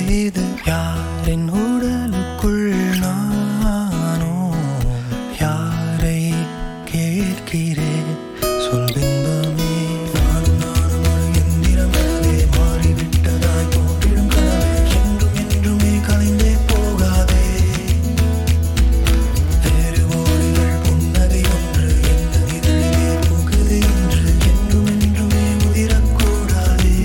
இது யாரின் உடலுக்குள் நானோ யாரை கேட்கிறேன் சொல் பின்பமே நானும் நானும் ஒரு எந்திரம் எனவே மாறிவிட்டதாய் தோன்றிடும் கனவே என்றும் என்றுமே கலைந்தே போகாதே வேறு ஓடுகள் புன்னகை ஒன்று எந்த இதழிலே பூக்குது என்று என்றும் என்றுமே உதிரக்கூடாதே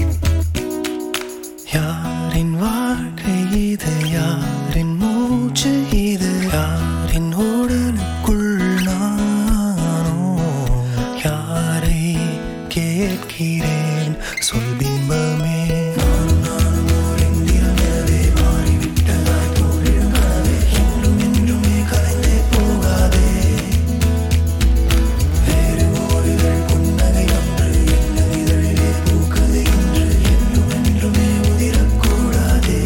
யாரின் வாழ்க்கை இது யாரின் மூச்சு இது யாரின் உடலுக்குள் நானோ யாரை கேட்கிறேன் சொல் பிம்பமே நானும் நானும் ஓர் எந்திரம் எனவே மாறிவிட்டதாய் தோன்றிடும் கனவே என்றும் என்றுமே கலைந்தே போகாதே வேறு ஓடுகள் புன்னகை ஒன்று எந்த இதழிலே பூக்குது என்று என்றும் என்றுமே உதிரக்கூடாதே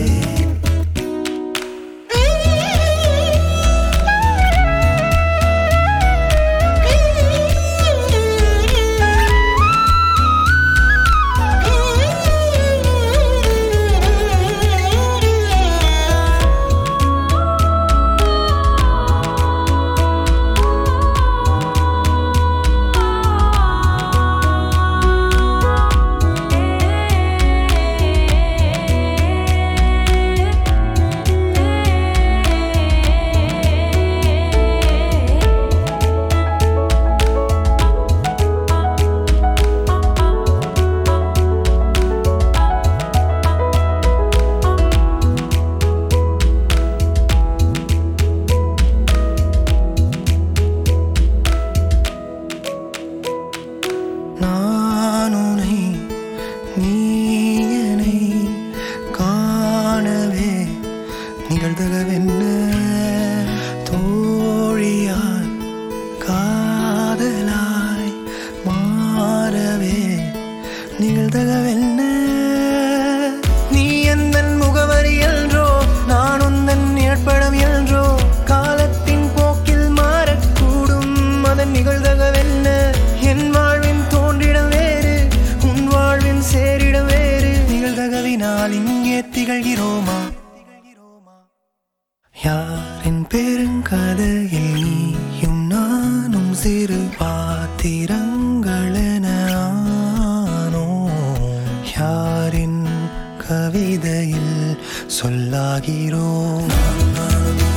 நான் உனை நீ என்னை காணவே நிகழ்தகவென்ன தோழியால் காதலாய் மாறவே நிகழ்தகவென்ன நீ எந்தன் முகவரி என்றோ நான் உந்தன் நிழற்படம் என்றோ காலத்தின் போக்கில் மாறக்கூடும் அதன் நிகழ்தகவென்ன என் வாழ்வின் தோன்றிடம் வேறு உன் வாழ்வின் சேரிடம் வேறு நிகழ்தகவினால் இங்கே திகழ்கிறோமா யாரின் பெருங்கதையில் நீயும் நானும் சிறு பாத்திரங்களென ஆனோ யாரின் கவிதையில் சொல்லாகிறோம் நானும் நானும்